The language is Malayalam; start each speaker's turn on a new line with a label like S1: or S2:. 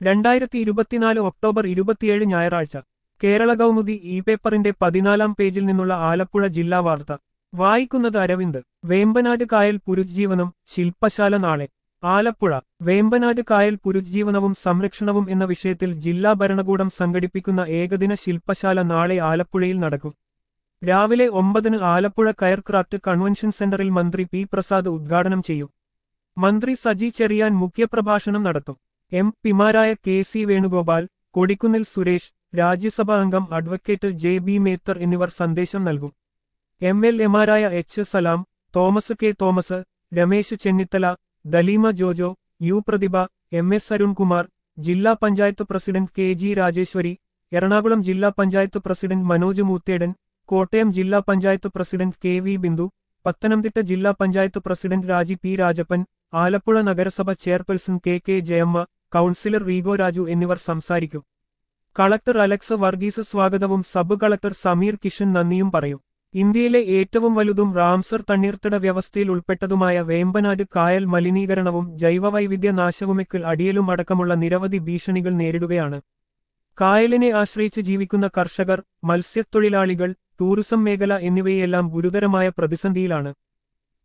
S1: രണ്ടായിരത്തി ഇരുപത്തിനാല് ഒക്ടോബർ ഇരുപത്തിയേഴ് ഞായറാഴ്ച കേരള കൗമുദി ഇ പേപ്പറിന്റെ പതിനാലാം പേജിൽ നിന്നുള്ള ആലപ്പുഴ ജില്ലാ വാർത്ത വായിക്കുന്നത് അരവിന്ദ് വേമ്പനാട് കായൽ പുരുജ്ജീവനം ശില്പശാല നാളെ ആലപ്പുഴ വേമ്പനാട് കായൽ പുരുജ്ജീവനവും സംരക്ഷണവും എന്ന വിഷയത്തിൽ ജില്ലാ ഭരണകൂടം സംഘടിപ്പിക്കുന്ന ഏകദിന ശില്പശാല നാളെ ആലപ്പുഴയിൽ നടക്കും രാവിലെ ഒമ്പതിന് ആലപ്പുഴ കയർ ക്രാഫ്റ്റ് കൺവെൻഷൻ സെന്ററിൽ മന്ത്രി പി പ്രസാദ് ഉദ്ഘാടനം ചെയ്യും മന്ത്രി സജി ചെറിയാൻ മുഖ്യപ്രഭാഷണം നടത്തും എം പിമാരായ കെ സി വേണുഗോപാൽ കൊടിക്കുന്നിൽ സുരേഷ് രാജ്യസഭാ അംഗം അഡ്വക്കേറ്റ് ജെ ബി മേത്തർ എന്നിവർ സന്ദേശം നൽകും എം എൽ എമാരായ H Salam Thomas K Thomas Ramesh Chennithala Daleema Jojo U Prathibha M S Arunkumar ജില്ലാ panchayat president K G Rajeshwari Ernakulam ജില്ലാ പഞ്ചായത്ത് പ്രസിഡന്റ് മനോജ് മൂത്തേടൻ കോട്ടയം ജില്ലാ panchayat president K V Bindu Pathanamthitta ജില്ലാ പഞ്ചായത്ത് പ്രസിഡന്റ് രാജി പി രാജപ്പൻ ആലപ്പുഴ നഗരസഭ chairperson K K Jayamma councillor Rego Raju എന്നിവർ സംസാരിക്കും കളക്ടർ അലക്സ് വർഗീസ് സ്വാഗതവും സബ് കളക്ടർ സമീർ കിഷൻ നന്ദിയും പറയും ഇന്ത്യയിലെ ഏറ്റവും വലുതും റാംസർ തണ്ണീർത്തട വ്യവസ്ഥയിൽ ഉൾപ്പെട്ടതുമായ വേമ്പനാട് കായൽ മലിനീകരണവും ജൈവവൈവിധ്യ നാശവുമെക്കൽ അടിയലും അടക്കമുള്ള നിരവധി ഭീഷണികൾ നേരിടുകയാണ് കായലിനെ ആശ്രയിച്ച് ജീവിക്കുന്ന കർഷകർ മത്സ്യത്തൊഴിലാളികൾ ടൂറിസം മേഖല എന്നിവയെല്ലാം ഗുരുതരമായ പ്രതിസന്ധിയിലാണ്